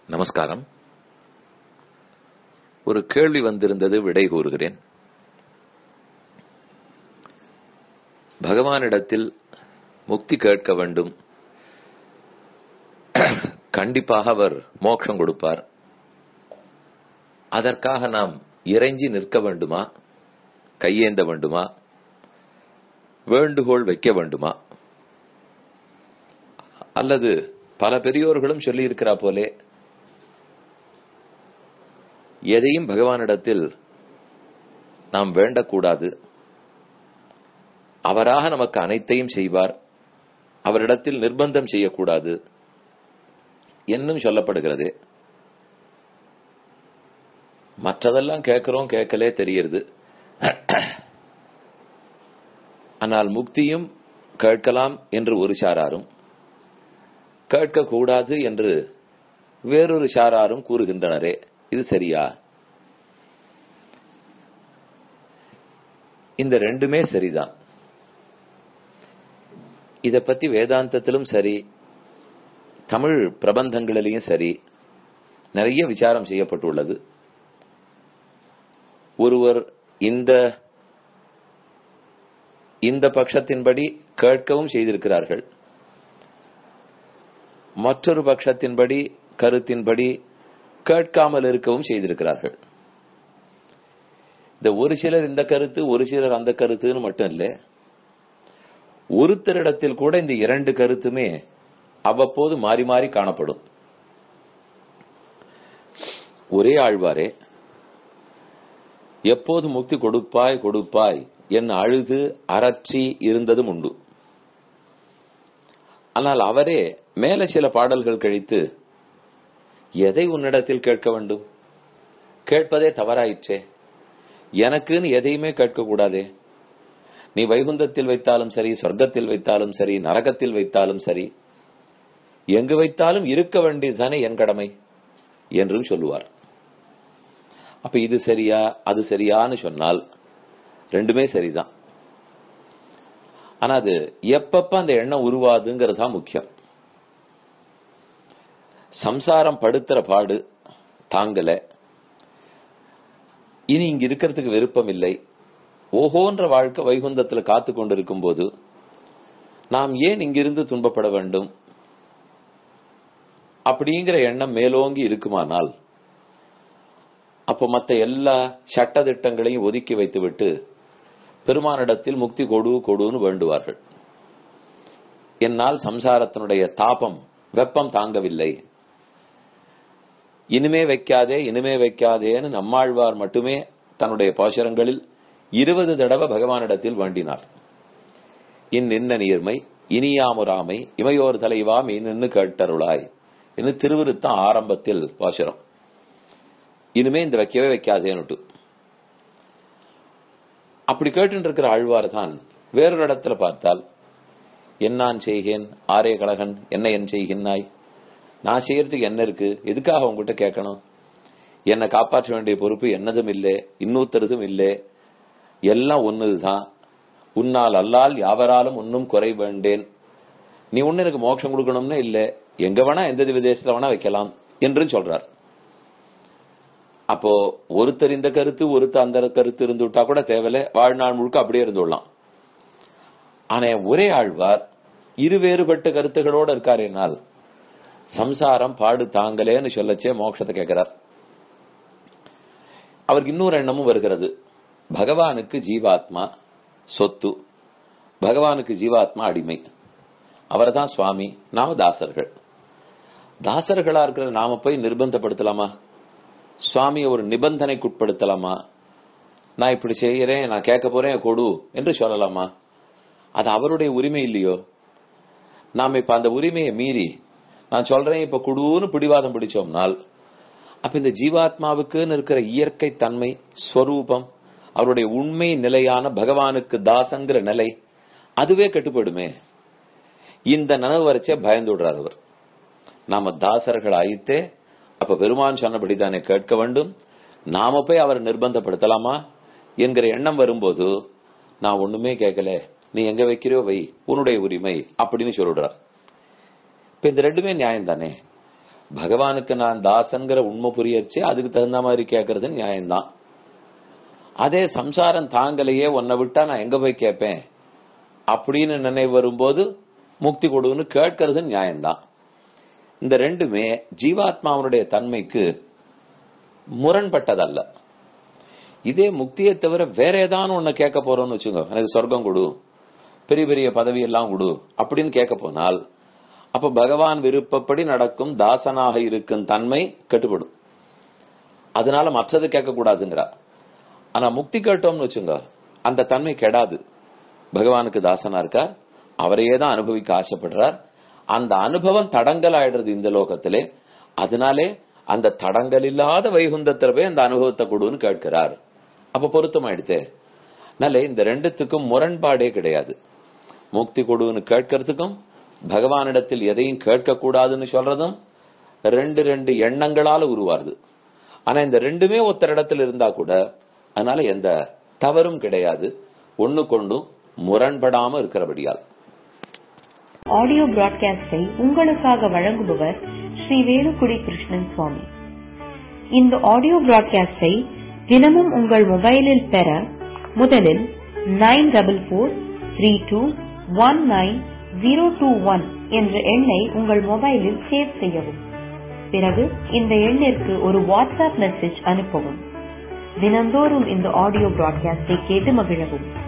நமஸ்காரம் ஒரு கேள்வி வந்திருந்தது விடை கூறுகிறேன் பகவானிடத்தில் முக்தி கேட்க வேண்டும் கண்டிப்பாக அவர் மோட்சம் கொடுப்பார் அதற்காக நாம் இறைஞ்சி நிற்க வேண்டுமா கையேந்த வேண்டுமா வேண்டுகோள் வைக்க வேண்டுமா அல்லது பல பெரியோர்களும் சொல்லி இருக்கிறா போலே எதையும் பகவானிடத்தில் நாம் வேண்டக்கூடாது அவராக நமக்கு அனைத்தையும் செய்வார் அவரிடத்தில் நிர்பந்தம் செய்யக்கூடாது என்னும் சொல்லப்படுகிறது மற்றதெல்லாம் கேட்கிறோம் கேட்கலே தெரியுது ஆனால் முக்தியும் கேட்கலாம் என்று ஒரு சாராரும் கேட்கக்கூடாது என்று வேறொரு சாராரும் கூறுகின்றனரே இது சரியா இந்த ரெண்டுமே சரிதான் இத பத்தி வேதாந்தத்திலும் சரி தமிழ் பிரபந்தங்களிலையும் சரி நிறைய விசாரம் செய்யப்பட்டுள்ளது ஒருவர் இந்த இந்த பட்சத்தின்படி கேட்கவும் செய்திருக்கிறார்கள் மற்றொரு பட்சத்தின்படி கருத்தின்படி கேட்காமல் இருக்கவும் செய்திருக்கிறார்கள் இந்த ஒரு சிலர் இந்த கருத்து ஒரு சிலர் அந்த கருத்துன்னு மட்டும் இல்லை ஒருத்தரிடத்தில் கூட இந்த இரண்டு கருத்துமே அவ்வப்போது மாறி மாறி காணப்படும் ஒரே ஆழ்வாரே எப்போது முக்தி கொடுப்பாய் கொடுப்பாய் என் அழுது அரற்றி இருந்ததும் உண்டு ஆனால் அவரே மேல சில பாடல்கள் கழித்து எதை உன்னிடத்தில் கேட்க வேண்டும் கேட்பதே தவறாயிற்றே எனக்குன்னு எதையுமே கேட்கக்கூடாதே நீ வைகுந்தத்தில் வைத்தாலும் சரி சொர்க்கத்தில் வைத்தாலும் சரி நரகத்தில் வைத்தாலும் சரி எங்கு வைத்தாலும் இருக்க வேண்டியதுதானே என் கடமை என்றும் சொல்லுவார் அப்ப இது சரியா அது சரியான்னு சொன்னால் ரெண்டுமே சரிதான் ஆனா அது எப்பப்ப அந்த எண்ணம் உருவாதுங்கிறது தான் முக்கியம் சம்சாரம் படுத்துற பாடு தாங்கல இனி இங்க இருக்கிறதுக்கு விருப்பம் இல்லை ஓஹோன்ற வாழ்க்கை வைகுந்தத்துல காத்து கொண்டிருக்கும் போது நாம் ஏன் இங்கிருந்து துன்பப்பட வேண்டும் அப்படிங்கிற எண்ணம் மேலோங்கி இருக்குமானால் அப்ப மத்த எல்லா சட்ட திட்டங்களையும் ஒதுக்கி வைத்துவிட்டு பெருமானிடத்தில் முக்தி கொடு கொடுன்னு வேண்டுவார்கள் என்னால் சம்சாரத்தினுடைய தாபம் வெப்பம் தாங்கவில்லை இனிமே வைக்காதே இனிமே வைக்காதேன்னு நம்மாழ்வார் மட்டுமே தன்னுடைய பாசுரங்களில் இருபது தடவை பகவானிடத்தில் வேண்டினார் இன்னின்ன நீர்மை இனியாமுராமை இமையோர் தலைவா மீன்னு கேட்டருளாய் என்று திருவிருத்தம் ஆரம்பத்தில் பாசுரம் இனிமே இந்த வைக்கவே வைக்காதேன்னுட்டு அப்படி கேட்டு இருக்கிற ஆழ்வார் தான் வேறொரு இடத்துல பார்த்தால் என்னான் செய்கேன் ஆரே கழகன் என்ன என் செய்கின்றாய் நான் செய்யறதுக்கு என்ன இருக்கு எதுக்காக உங்ககிட்ட கேட்கணும் என்னை காப்பாற்ற வேண்டிய பொறுப்பு என்னதும் இல்லை இன்னொருத்தருதும் இல்லை எல்லாம் ஒண்ணுதுதான் உன்னால் அல்லால் யாவராலும் ஒன்னும் குறை வேண்டேன் நீ ஒண்ணு எனக்கு மோட்சம் கொடுக்கணும்னு இல்ல எங்க வேணா எந்த விதேசத்துல வேணா வைக்கலாம் என்று சொல்றார் அப்போ ஒருத்தர் இந்த கருத்து ஒருத்தர் அந்த கருத்து இருந்து விட்டா கூட தேவையில்ல வாழ்நாள் முழுக்க அப்படியே இருந்து விடலாம் ஆனா ஒரே ஆழ்வார் இரு வேறுபட்ட கருத்துகளோட இருக்காருனால் சம்சாரம் பாடு தாங்கலேன்னு சொல்லச்சே மோட்சத்தை கேட்கிறார் அவருக்கு இன்னொரு எண்ணமும் வருகிறது பகவானுக்கு ஜீவாத்மா சொத்து பகவானுக்கு ஜீவாத்மா அடிமை அவர் தான் சுவாமி நாம தாசர்கள் தாசர்களா இருக்கிற நாம போய் நிர்பந்தப்படுத்தலாமா சுவாமியை ஒரு நிபந்தனைக்குட்படுத்தலாமா நான் இப்படி செய்யறேன் நான் கேட்க போறேன் கொடு என்று சொல்லலாமா அது அவருடைய உரிமை இல்லையோ நாம இப்ப அந்த உரிமையை மீறி நான் சொல்றேன் இப்ப குடுன்னு பிடிவாதம் பிடிச்சோம்னால் அப்ப இந்த ஜீவாத்மாவுக்குன்னு இருக்கிற இயற்கை தன்மை ஸ்வரூபம் அவருடைய உண்மை நிலையான பகவானுக்கு தாசங்கிற நிலை அதுவே கட்டுப்படுமே இந்த நனவு வரைச்சே பயந்து விடுறார் அவர் நாம தாசர்கள் ஆயித்தே அப்ப பெருமான் சொன்னபடி தானே கேட்க வேண்டும் நாம போய் அவரை நிர்பந்தப்படுத்தலாமா என்கிற எண்ணம் வரும்போது நான் ஒண்ணுமே கேட்கல நீ எங்க வைக்கிறியோ வை உன்னுடைய உரிமை அப்படின்னு சொல்லிடுறார் இப்ப இந்த ரெண்டுமே நியாயம் தானே பகவானுக்கு நான் தாசன்கிற உண்மை புரியச்சு அதுக்கு தகுந்த மாதிரி கேட்கறது நியாயம்தான் அதே சம்சாரம் தாங்கலையே உன்னை விட்டா நான் எங்க போய் கேட்பேன் அப்படின்னு நினைவு வரும்போது முக்தி கொடுன்னு கேட்கறது நியாயம்தான் இந்த ரெண்டுமே ஜீவாத்மாவனுடைய தன்மைக்கு முரண்பட்டதல்ல இதே முக்தியை தவிர வேற ஏதாவது ஒண்ணு கேட்க போறோம்னு வச்சுங்க எனக்கு சொர்க்கம் கொடு பெரிய பெரிய பதவி எல்லாம் கொடு அப்படின்னு கேட்க போனால் அப்ப பகவான் விருப்பப்படி நடக்கும் தாசனாக இருக்கும் தன்மை கட்டுப்படும் அதனால மற்றது கேட்க கூடாதுங்கிறா ஆனா முக்தி கேட்டோம்னு வச்சுங்க அந்த தன்மை கெடாது பகவானுக்கு தாசனா இருக்கார் அவரையே தான் அனுபவிக்க ஆசைப்படுறார் அந்த அனுபவம் தடங்கல் ஆயிடுறது இந்த லோகத்திலே அதனாலே அந்த தடங்கல் இல்லாத வைகுந்தத்துல போய் அந்த அனுபவத்தை கொடுன்னு கேட்கிறார் அப்ப பொருத்தம் ஆயிடுத்தே அதனால இந்த ரெண்டுத்துக்கும் முரண்பாடே கிடையாது முக்தி கொடுன்னு கேட்கறதுக்கும் பகவானிடத்தில் எதையும் கேட்க கூடாதுன்னு சொல்றதும் ரெண்டு ரெண்டு எண்ணங்களால உருவாருது ஆனா இந்த ரெண்டுமே ஒருத்தர் இடத்துல இருந்தா கூட அதனால எந்த தவறும் கிடையாது ஒண்ணு கொண்டும் முரண்படாம இருக்கிறபடியால் ஆடியோ பிராட்காஸ்டை உங்களுக்காக வழங்குபவர் ஸ்ரீ வேலுக்குடி கிருஷ்ணன் சுவாமி இந்த ஆடியோ பிராட்காஸ்டை தினமும் உங்கள் மொபைலில் பெற முதலில் nine double four three two one nine zero two one என்ற எண்ணை உங்கள் மொபைலில் சேவ் செய்யவும் பிறகு இந்த எண்ணிற்கு ஒரு வாட்ஸ்அப் மெசேஜ் அனுப்பவும் தினந்தோறும் இந்த ஆடியோ பிராட்காஸ்டை கேட்டு மகிழவும்